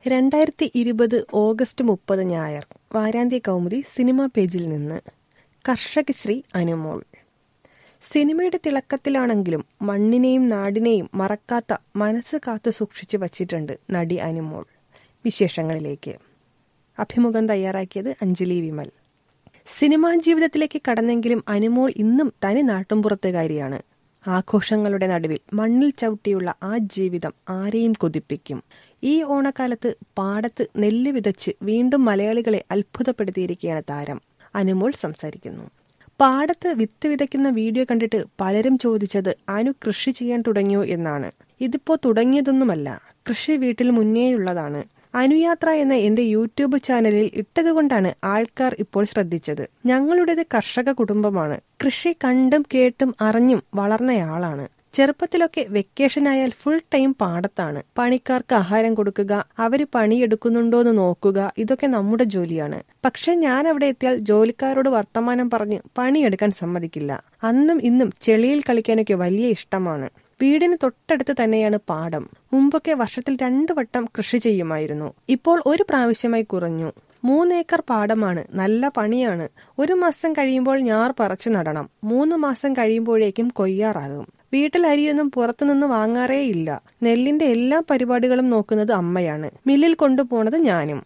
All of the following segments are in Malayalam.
രണ്ടായിരത്തി ഇരുപത് ഓഗസ്റ്റ് മുപ്പത് ഞായർ വാരാന്ത്യ കൗമുദി സിനിമാ പേജിൽ നിന്ന് കർഷകശ്രീ അനുമോൾ സിനിമയുടെ തിളക്കത്തിലാണെങ്കിലും മണ്ണിനെയും നാടിനെയും മറക്കാത്ത മനസ്സ് കാത്തു സൂക്ഷിച്ചു വച്ചിട്ടുണ്ട് നടി അനുമോൾ വിശേഷങ്ങളിലേക്ക് അഭിമുഖം തയ്യാറാക്കിയത് അഞ്ജലി വിമൽ സിനിമാ ജീവിതത്തിലേക്ക് കടന്നെങ്കിലും അനുമോൾ ഇന്നും തനി നാട്ടുംപുറത്തുകാരിയാണ് ആഘോഷങ്ങളുടെ നടുവിൽ മണ്ണിൽ ചവിട്ടിയുള്ള ആ ജീവിതം ആരെയും കൊതിപ്പിക്കും ഈ ഓണക്കാലത്ത് പാടത്ത് നെല്ല് വിതച്ച് വീണ്ടും മലയാളികളെ അത്ഭുതപ്പെടുത്തിയിരിക്കുകയാണ് താരം അനുമോൾ സംസാരിക്കുന്നു പാടത്ത് വിത്ത് വിതയ്ക്കുന്ന വീഡിയോ കണ്ടിട്ട് പലരും ചോദിച്ചത് അനു കൃഷി ചെയ്യാൻ തുടങ്ങിയോ എന്നാണ് ഇതിപ്പോ തുടങ്ങിയതൊന്നുമല്ല കൃഷി വീട്ടിൽ മുന്നേയുള്ളതാണ് അനുയാത്ര എന്ന എന്റെ യൂട്യൂബ് ചാനലിൽ ഇട്ടതുകൊണ്ടാണ് ആൾക്കാർ ഇപ്പോൾ ശ്രദ്ധിച്ചത് ഞങ്ങളുടേത് കർഷക കുടുംബമാണ് കൃഷി കണ്ടും കേട്ടും അറിഞ്ഞും വളർന്നയാളാണ് ചെറുപ്പത്തിലൊക്കെ വെക്കേഷൻ ആയാൽ ഫുൾ ടൈം പാടത്താണ് പണിക്കാർക്ക് ആഹാരം കൊടുക്കുക അവര് പണിയെടുക്കുന്നുണ്ടോന്ന് നോക്കുക ഇതൊക്കെ നമ്മുടെ ജോലിയാണ് പക്ഷെ ഞാൻ അവിടെ എത്തിയാൽ ജോലിക്കാരോട് വർത്തമാനം പറഞ്ഞ് പണിയെടുക്കാൻ സമ്മതിക്കില്ല അന്നും ഇന്നും ചെളിയിൽ കളിക്കാനൊക്കെ വലിയ ഇഷ്ടമാണ് വീടിന് തൊട്ടടുത്ത് തന്നെയാണ് പാടം മുമ്പൊക്കെ വർഷത്തിൽ രണ്ടു വട്ടം കൃഷി ചെയ്യുമായിരുന്നു ഇപ്പോൾ ഒരു പ്രാവശ്യമായി കുറഞ്ഞു മൂന്നേക്കർ പാടമാണ് നല്ല പണിയാണ് ഒരു മാസം കഴിയുമ്പോൾ ഞാർ പറിച്ചു നടണം മൂന്ന് മാസം കഴിയുമ്പോഴേക്കും കൊയ്യാറാകും വീട്ടിൽ അരിയൊന്നും പുറത്തുനിന്ന് വാങ്ങാറേ ഇല്ല നെല്ലിന്റെ എല്ലാ പരിപാടികളും നോക്കുന്നത് അമ്മയാണ് മില്ലിൽ കൊണ്ടുപോണത് ഞാനും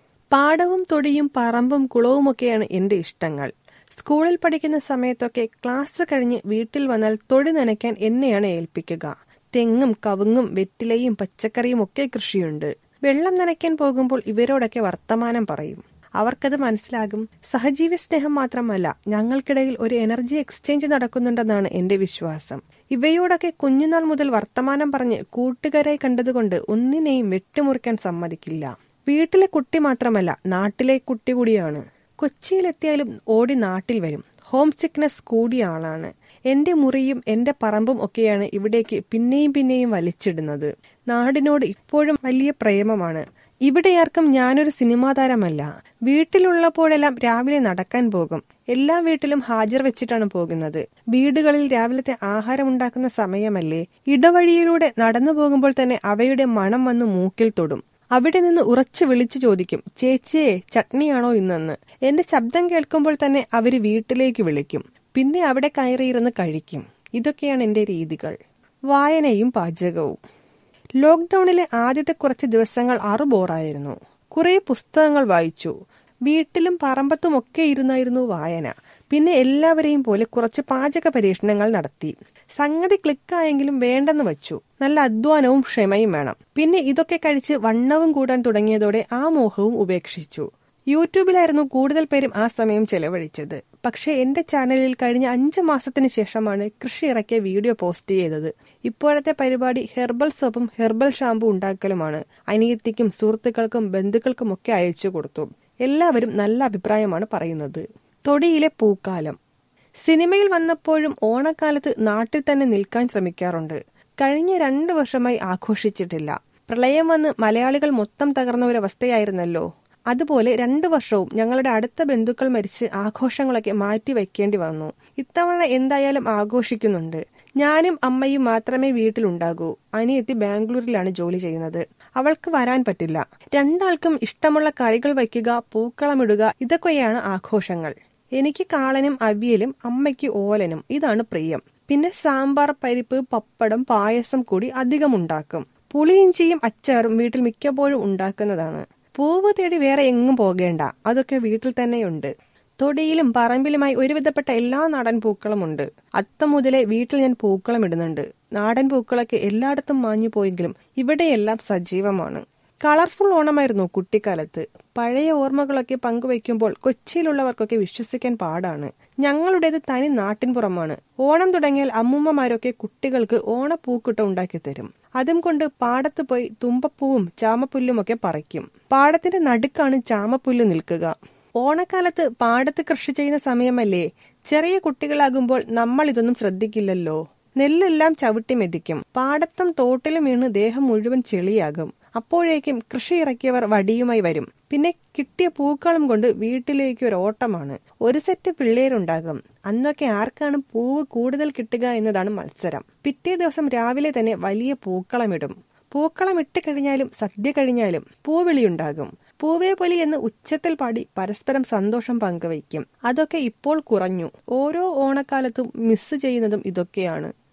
പാടവും തൊടിയും പറമ്പും കുളവുമൊക്കെയാണ് എന്റെ ഇഷ്ടങ്ങൾ സ്കൂളിൽ പഠിക്കുന്ന സമയത്തൊക്കെ ക്ലാസ് കഴിഞ്ഞ് വീട്ടിൽ വന്നാൽ തൊടി നനയ്ക്കാൻ എന്നെയാണ് ഏൽപ്പിക്കുക തെങ്ങും കവുങ്ങും വെറ്റിലയും പച്ചക്കറിയും ഒക്കെ കൃഷിയുണ്ട് വെള്ളം നനയ്ക്കാൻ പോകുമ്പോൾ ഇവരോടൊക്കെ വർത്തമാനം പറയും അവർക്കത് മനസ്സിലാകും സഹജീവി സ്നേഹം മാത്രമല്ല ഞങ്ങൾക്കിടയിൽ ഒരു എനർജി എക്സ്ചേഞ്ച് നടക്കുന്നുണ്ടെന്നാണ് എന്റെ വിശ്വാസം ഇവയോടൊക്കെ കുഞ്ഞുനാൾ മുതൽ വർത്തമാനം പറഞ്ഞ് കൂട്ടുകാരായി കണ്ടതുകൊണ്ട് ഒന്നിനെയും വെട്ടിമുറിക്കാൻ സമ്മതിക്കില്ല വീട്ടിലെ കുട്ടി മാത്രമല്ല നാട്ടിലെ കുട്ടി കൂടിയാണ് കൊച്ചിയിലെത്തിയാലും ഓടി നാട്ടിൽ വരും ഹോം സിക്നസ് കൂടിയ ആളാണ് എന്റെ മുറിയും എന്റെ പറമ്പും ഒക്കെയാണ് ഇവിടേക്ക് പിന്നെയും പിന്നെയും വലിച്ചിടുന്നത് നാടിനോട് ഇപ്പോഴും വലിയ പ്രേമമാണ് ഇവിടെയാർക്കും ഞാനൊരു സിനിമാ താരമല്ല വീട്ടിലുള്ളപ്പോഴെല്ലാം രാവിലെ നടക്കാൻ പോകും എല്ലാ വീട്ടിലും ഹാജർ വെച്ചിട്ടാണ് പോകുന്നത് വീടുകളിൽ രാവിലത്തെ ആഹാരം ഉണ്ടാക്കുന്ന സമയമല്ലേ ഇടവഴിയിലൂടെ നടന്നു പോകുമ്പോൾ തന്നെ അവയുടെ മണം വന്ന് മൂക്കിൽ തൊടും അവിടെ നിന്ന് ഉറച്ചു വിളിച്ചു ചോദിക്കും ചേച്ചിയെ ചട്നിയാണോ ഇന്നെന്ന് എന്റെ ശബ്ദം കേൾക്കുമ്പോൾ തന്നെ അവര് വീട്ടിലേക്ക് വിളിക്കും പിന്നെ അവിടെ കയറിയിരുന്ന് കഴിക്കും ഇതൊക്കെയാണ് എന്റെ രീതികൾ വായനയും പാചകവും ലോക്ക്ഡൌണിലെ ആദ്യത്തെ കുറച്ച് ദിവസങ്ങൾ ആറു ബോറായിരുന്നു കുറെ പുസ്തകങ്ങൾ വായിച്ചു വീട്ടിലും പറമ്പത്തും ഒക്കെ ഇരുന്നായിരുന്നു വായന പിന്നെ എല്ലാവരെയും പോലെ കുറച്ച് പാചക പരീക്ഷണങ്ങൾ നടത്തി സംഗതി ക്ലിക്കായെങ്കിലും വേണ്ടെന്ന് വച്ചു നല്ല അധ്വാനവും ക്ഷമയും വേണം പിന്നെ ഇതൊക്കെ കഴിച്ച് വണ്ണവും കൂടാൻ തുടങ്ങിയതോടെ ആ മോഹവും ഉപേക്ഷിച്ചു യൂട്യൂബിലായിരുന്നു കൂടുതൽ പേരും ആ സമയം ചെലവഴിച്ചത് പക്ഷേ എന്റെ ചാനലിൽ കഴിഞ്ഞ അഞ്ച് മാസത്തിന് ശേഷമാണ് കൃഷി ഇറക്കിയ വീഡിയോ പോസ്റ്റ് ചെയ്തത് ഇപ്പോഴത്തെ പരിപാടി ഹെർബൽ സോപ്പും ഹെർബൽ ഷാമ്പു ഉണ്ടാക്കലുമാണ് അനിയത്തിക്കും സുഹൃത്തുക്കൾക്കും ബന്ധുക്കൾക്കും ഒക്കെ അയച്ചു കൊടുത്തു എല്ലാവരും നല്ല അഭിപ്രായമാണ് പറയുന്നത് തൊടിയിലെ പൂക്കാലം സിനിമയിൽ വന്നപ്പോഴും ഓണക്കാലത്ത് നാട്ടിൽ തന്നെ നിൽക്കാൻ ശ്രമിക്കാറുണ്ട് കഴിഞ്ഞ രണ്ടു വർഷമായി ആഘോഷിച്ചിട്ടില്ല പ്രളയം വന്ന് മലയാളികൾ മൊത്തം തകർന്ന ഒരവസ്ഥയായിരുന്നല്ലോ അതുപോലെ രണ്ടു വർഷവും ഞങ്ങളുടെ അടുത്ത ബന്ധുക്കൾ മരിച്ച് ആഘോഷങ്ങളൊക്കെ മാറ്റി വയ്ക്കേണ്ടി വന്നു ഇത്തവണ എന്തായാലും ആഘോഷിക്കുന്നുണ്ട് ഞാനും അമ്മയും മാത്രമേ വീട്ടിലുണ്ടാകൂ അനിയത്തി ബാംഗ്ലൂരിലാണ് ജോലി ചെയ്യുന്നത് അവൾക്ക് വരാൻ പറ്റില്ല രണ്ടാൾക്കും ഇഷ്ടമുള്ള കറികൾ വയ്ക്കുക പൂക്കളമിടുക ഇതൊക്കെയാണ് ആഘോഷങ്ങൾ എനിക്ക് കാളനും അവിയലും അമ്മയ്ക്ക് ഓലനും ഇതാണ് പ്രിയം പിന്നെ സാമ്പാർ പരിപ്പ് പപ്പടം പായസം കൂടി അധികം ഉണ്ടാക്കും പുളിയിഞ്ചിയും അച്ചാറും വീട്ടിൽ മിക്കപ്പോഴും ഉണ്ടാക്കുന്നതാണ് പൂവ് തേടി വേറെ എങ്ങും പോകേണ്ട അതൊക്കെ വീട്ടിൽ തന്നെയുണ്ട് തൊടിയിലും പറമ്പിലുമായി ഒരുവിധപ്പെട്ട എല്ലാ നാടൻ പൂക്കളുമുണ്ട് അത്തം മുതലേ വീട്ടിൽ ഞാൻ പൂക്കളം ഇടുന്നുണ്ട് നാടൻ പൂക്കളൊക്കെ എല്ലായിടത്തും മാഞ്ഞു പോയെങ്കിലും ഇവിടെയെല്ലാം സജീവമാണ് കളർഫുൾ ഓണമായിരുന്നു കുട്ടിക്കാലത്ത് പഴയ ഓർമ്മകളൊക്കെ പങ്കുവയ്ക്കുമ്പോൾ കൊച്ചിയിലുള്ളവർക്കൊക്കെ വിശ്വസിക്കാൻ പാടാണ് ഞങ്ങളുടേത് തനി നാട്ടിൻപുറമാണ് ഓണം തുടങ്ങിയാൽ അമ്മൂമ്മമാരൊക്കെ കുട്ടികൾക്ക് ഓണപ്പൂക്കുട്ട ഉണ്ടാക്കി തരും അതും കൊണ്ട് പാടത്ത് പോയി തുമ്പപ്പൂവും ചാമപ്പുല്ലുമൊക്കെ പറിക്കും പാടത്തിന്റെ നടുക്കാണ് ചാമപ്പുല്ല് നിൽക്കുക ഓണക്കാലത്ത് പാടത്ത് കൃഷി ചെയ്യുന്ന സമയമല്ലേ ചെറിയ കുട്ടികളാകുമ്പോൾ നമ്മൾ ഇതൊന്നും ശ്രദ്ധിക്കില്ലല്ലോ നെല്ലെല്ലാം ചവിട്ടി മെതിക്കും പാടത്തും തോട്ടിലും വീണ് ദേഹം മുഴുവൻ ചെളിയാകും അപ്പോഴേക്കും കൃഷി ഇറക്കിയവർ വടിയുമായി വരും പിന്നെ കിട്ടിയ പൂക്കളം കൊണ്ട് വീട്ടിലേക്ക് ഒരു ഓട്ടമാണ് ഒരു സെറ്റ് പിള്ളേരുണ്ടാകും അന്നൊക്കെ ആർക്കാണ് പൂവ് കൂടുതൽ കിട്ടുക എന്നതാണ് മത്സരം പിറ്റേ ദിവസം രാവിലെ തന്നെ വലിയ പൂക്കളമിടും പൂക്കളം ഇട്ട് കഴിഞ്ഞാലും സദ്യ കഴിഞ്ഞാലും പൂവിളിയുണ്ടാകും പൂവേ പൊലി എന്ന് ഉച്ചത്തിൽ പാടി പരസ്പരം സന്തോഷം പങ്കുവയ്ക്കും അതൊക്കെ ഇപ്പോൾ കുറഞ്ഞു ഓരോ ഓണക്കാലത്തും മിസ് ചെയ്യുന്നതും ഇതൊക്കെയാണ്